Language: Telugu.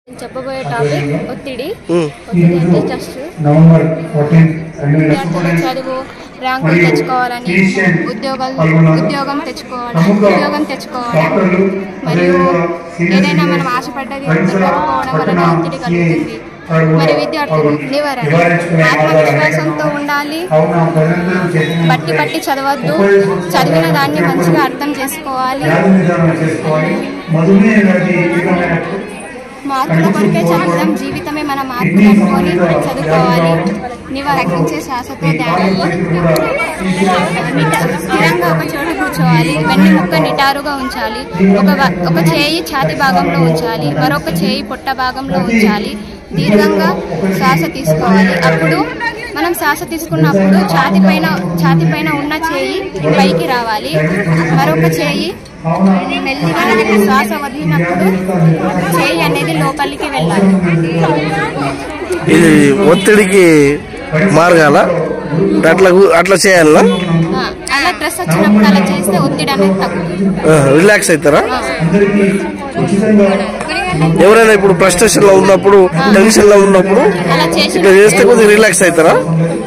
నేను చెప్పబోయే టాపిక్ ఒత్తిడి ఉమ్. ఒత్తిడి అంటే జస్ట్ నవంబర్ ఫోర్టీన్ రెండు వేల విద్యార్థులు పదహారు చదువు ర్యాంకులు తెచ్చుకోవాలని ఉద్యోగాలు ఉద్యోగం తెచ్చుకోవాలని ఉద్యోగం తెచ్చుకోవాలని మరియు ఏదైనా మనం ఆశపడ్డది దొరకపోవడం వలన ఒత్తిడి కలుగుతుంది మరి విద్యార్థులు నివారణ ఆత్మవిశ్వాసంతో ఉండాలి బట్టి పట్టి చదవద్దు చదివిన దాన్ని మంచిగా అర్థం చేసుకోవాలి మార్కుల కొరకే చదవడం జీవితమే మన మార్కులు అనుకొని చదువుకోవాలి నివారించే శ్వాసతో ధ్యానంతో నిట- స్థిరంగా ఒక చోట కూర్చోవాలి వెన్ను ముక్క నిటారుగా ఉంచాలి ఒక వ- ఒక చేయి ఛాతి భాగంలో ఉంచాలి మరొక చేయి పొట్ట భాగంలో ఉంచాలి దీర్ఘంగా శ్వాస తీసుకోవాలి అప్పుడు మనం శ్వాస తీసుకున్నప్పుడు ఛాతి పైన ఛాతి పైన ఉన్న చేయి పైకి రావాలి మరొక చేయి మెల్లిగా శ్వాస వదిలినప్పుడు చేయి అనేది లోపలికి వెళ్ళాలి ఇది ఒత్తిడికి మార్గాల అట్లా కు- అట్లా చేయాలా ఆ, అలా స్ట్రెస్ వచ్చినప్పుడు అలా చేస్తే ఒత్తిడి అనేది తగ్గుతుంది రిలాక్స్ అవుతారా ఎవరైనా ఇప్పుడు ఫ్రస్ట్రేషన్ లో ఉన్నప్పుడు టెన్షన్ లో ఉన్నప్పుడు అలా చేసి ఇట్లా చేస్తే కొద్దిగా రిలాక్స్ అవుతారా